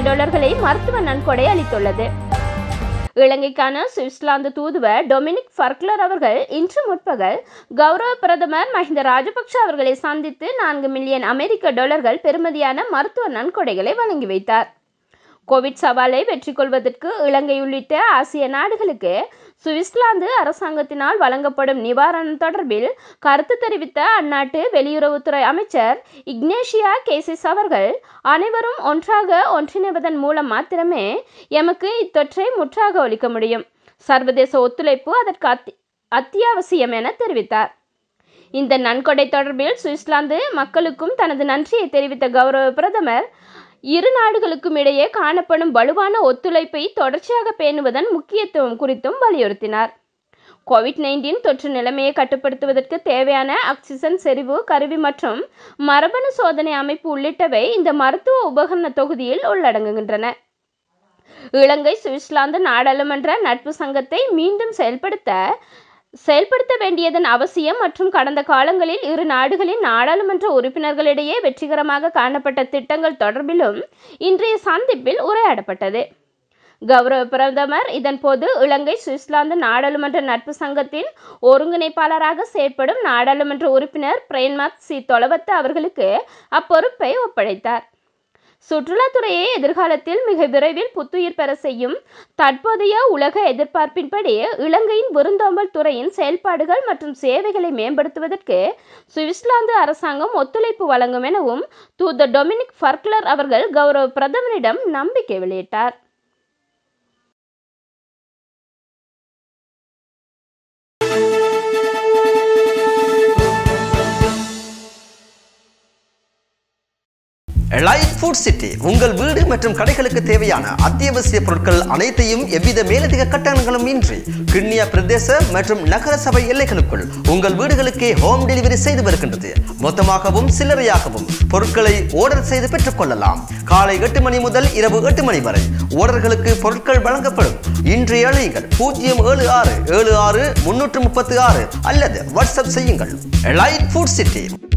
டாலர்களை மருத்துவ நன்கொடை அளித்துள்ளது இலங்கைக்கான சுவிட்சர்லாந்து தூதுவர் டொமினிக் ஃபர்க்லர் அவர்கள் இன்று முற்பகல் கௌரவ பிரதமர் மஹிந்த ராஜபக்ஷ அவர்களை சந்தித்து நான்கு மில்லியன் அமெரிக்க டாலர்கள் பெறுமதியான மருத்துவ நன்கொடைகளை வழங்கி வைத்தார் கோவிட் சவாலை வெற்றி கொள்வதற்கு இலங்கை உள்ளிட்ட ஆசிய நாடுகளுக்கு சுவிட்சர்லாந்து அரசாங்கத்தினால் வழங்கப்படும் நிவாரணம் தொடர்பில் கருத்து தெரிவித்த அந்நாட்டு வெளியுறவுத்துறை அமைச்சர் இக்னேஷியா கேசிஸ் அவர்கள் அனைவரும் ஒன்றாக ஒன்றிணைவதன் மூலம் மாத்திரமே எமக்கு இத்தொற்றை முற்றாக ஒழிக்க முடியும் சர்வதேச ஒத்துழைப்பு அதற்கு அத்தி அத்தியாவசியம் என தெரிவித்தார் இந்த நன்கொடை தொடர்பில் சுவிட்சர்லாந்து மக்களுக்கும் தனது நன்றியை தெரிவித்த கௌரவ பிரதமர் இரு நாடுகளுக்கும் இடையே காணப்படும் வலுவான ஒத்துழைப்பை தொடர்ச்சியாக பேணுவதன் முக்கியத்துவம் குறித்தும் வலியுறுத்தினார் கோவிட் நைன்டீன் தொற்று நிலைமையை கட்டுப்படுத்துவதற்கு தேவையான ஆக்சிஜன் செறிவு கருவி மற்றும் மரபணு சோதனை அமைப்பு உள்ளிட்டவை இந்த மருத்துவ உபகரண தொகுதியில் உள்ளடங்குகின்றன இலங்கை சுவிட்சர்லாந்து நாடாளுமன்ற நட்பு சங்கத்தை மீண்டும் செயல்படுத்த செயல்படுத்த வேண்டியதன் அவசியம் மற்றும் கடந்த காலங்களில் இரு நாடுகளின் நாடாளுமன்ற உறுப்பினர்களிடையே வெற்றிகரமாக காணப்பட்ட திட்டங்கள் தொடர்பிலும் இன்றைய சந்திப்பில் உரையாடப்பட்டது கௌரவ பிரதமர் இதன்போது இலங்கை சுவிட்சர்லாந்து நாடாளுமன்ற நட்பு சங்கத்தின் ஒருங்கிணைப்பாளராக செயற்படும் நாடாளுமன்ற உறுப்பினர் பிரேன்மத் சி தொலவத்த அவர்களுக்கு அப்பொறுப்பை ஒப்படைத்தார் சுற்றுலாத்துறையை எதிர்காலத்தில் மிக விரைவில் புத்துயிர் பெற செய்யும் தற்போதைய உலக எதிர்பார்ப்பின்படி இலங்கையின் விருந்தோம்பல் துறையின் செயல்பாடுகள் மற்றும் சேவைகளை மேம்படுத்துவதற்கு சுவிட்சர்லாந்து அரசாங்கம் ஒத்துழைப்பு வழங்கும் எனவும் தூதர் டொமினிக் ஃபர்க்லர் அவர்கள் கௌரவ பிரதமரிடம் நம்பிக்கை வெளியிட்டார் லைட் ஃபுட் சிட்டி உங்கள் வீடு மற்றும் கடைகளுக்கு தேவையான அத்தியாவசிய பொருட்கள் அனைத்தையும் எவ்வித மேலதிக கட்டணங்களும் இன்றி கிண்ணியா பிரதேச மற்றும் நகர சபை எல்லைகளுக்குள் உங்கள் வீடுகளுக்கே ஹோம் டெலிவரி செய்து வருகின்றது மொத்தமாகவும் சில்லறையாகவும் பொருட்களை ஆர்டர் செய்து பெற்றுக்கொள்ளலாம் காலை எட்டு மணி முதல் இரவு எட்டு மணி வரை ஓர்டர்களுக்கு பொருட்கள் வழங்கப்படும் இன்றைய அழையுங்கள் பூஜ்ஜியம் ஏழு ஆறு ஏழு ஆறு முன்னூற்று முப்பத்து ஆறு அல்லது வாட்ஸ்அப் செய்யுங்கள் லைட் ஃபுட் சிட்டி